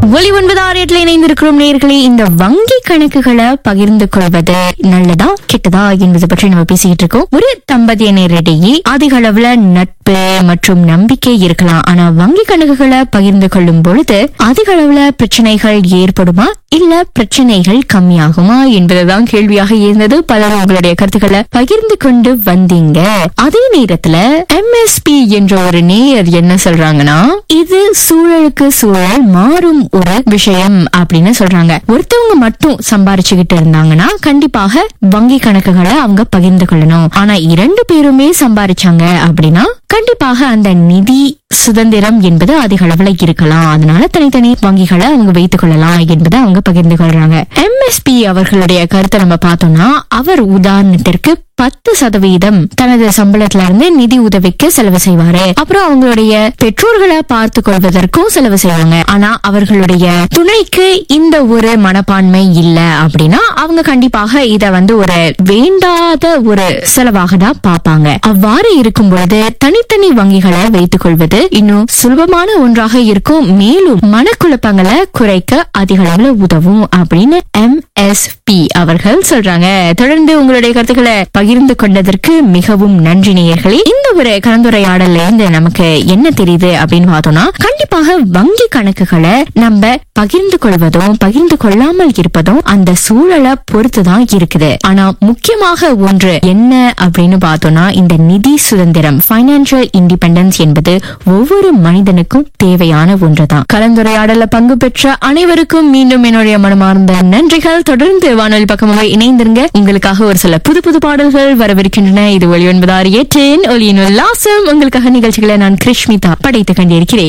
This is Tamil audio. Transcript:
ஒலி ஒன்பது ஆறு எட்டுல இணைந்திருக்கிறோம் நேர்களே இந்த வங்கி கணக்குகளை பகிர்ந்து கொள்வது நல்லதா கெட்டதா என்பது பற்றி நம்ம பேசிக்கிட்டு இருக்கோம் ஒரு தம்பதியினரிடையே அதிக அளவுல நட்பு மற்றும் நம்பிக்கை இருக்கலாம் ஆனா வங்கி கணக்குகளை பகிர்ந்து கொள்ளும் பொழுது அதிக அளவுல பிரச்சனைகள் ஏற்படுமா இல்ல பிரச்சனைகள் கம்மியாகுமா என்பதுதான் கேள்வியாக இருந்தது பலர் உங்களுடைய கருத்துக்களை பகிர்ந்து கொண்டு வந்தீங்க அதே நேரத்துல எம்எஸ்பி என்ற ஒரு நேயர் என்ன சொல்றாங்கன்னா இது சூழலுக்கு சூழல் மாறும் ஒரு விஷயம் அப்படின்னு சொல்றாங்க ஒருத்தவங்க மட்டும் சம்பாரிச்சுக்கிட்டு இருந்தாங்கன்னா கண்டிப்பாக வங்கி கணக்குகளை அவங்க பகிர்ந்து கொள்ளணும் ஆனா இரண்டு பேருமே சம்பாரிச்சாங்க அப்படின்னா கண்டிப்பாக அந்த நிதி சுதந்திரம் என்பது அதிக அளவுல இருக்கலாம் அதனால தனித்தனி வங்கிகளை அவங்க வைத்துக் கொள்ளலாம் என்பதை அவங்க பகிர்ந்து கொள்றாங்க எம்எஸ்பி அவர்களுடைய கருத்தை நம்ம பார்த்தோம்னா அவர் உதாரணத்திற்கு பத்து சதவீதம் தனது சம்பளத்துல இருந்து நிதி உதவிக்கு செலவு செய்வாரு அப்புறம் அவங்களுடைய பெற்றோர்களை பார்த்து கொள்வதற்கும் செலவு செய்வாங்க ஆனா அவர்களுடைய துணைக்கு இந்த ஒரு மனப்பான்மை இல்ல அப்படின்னா அவங்க கண்டிப்பாக இத வந்து ஒரு வேண்டாத ஒரு செலவாக தான் பார்ப்பாங்க அவ்வாறு இருக்கும் பொழுது தனித்தனி வங்கிகளை வைத்துக் கொள்வது இன்னும் சுலபமான ஒன்றாக இருக்கும் மேலும் மனக்குழப்பங்களை குறைக்க அதிக அளவுல உதவும் அப்படின்னு எம்எஸ்பி அவர்கள் சொல்றாங்க தொடர்ந்து உங்களுடைய கருத்துக்களை பகிர்ந்து கொண்டதற்கு மிகவும் நன்றி நேயர்களே இந்த ஒரு கலந்துரையாடல்ல இருந்து நமக்கு என்ன தெரியுது அப்படின்னு பார்த்தோம்னா கண்டிப்பாக வங்கி கணக்குகளை நம்ம பகிர்ந்து கொள்வதும் பகிர்ந்து கொள்ளாமல் இருப்பதும் அந்த சூழலை பொறுத்துதான் இருக்குது ஆனா முக்கியமாக ஒன்று என்ன அப்படின்னு பார்த்தோம்னா இந்த நிதி சுதந்திரம் பைனான்சியல் இண்டிபெண்டன்ஸ் என்பது ஒவ்வொரு மனிதனுக்கும் தேவையான ஒன்றுதான் கலந்துரையாடல பங்கு பெற்ற அனைவருக்கும் மீண்டும் என்னுடைய மனமார்ந்த நன்றிகள் தொடர்ந்து வானொலி பக்கமாக இணைந்திருங்க உங்களுக்காக ஒரு சில புது புது பாடல்கள் வரவிருக்கின்றன இது ஒளி ஒன்பதாறு ஏற்றேன் ஒலியின் உல்லாசம் உங்களுக்காக நிகழ்ச்சிகளை நான் கிருஷ்மிதா படைத்துக் கொண்டிருக்கிறேன்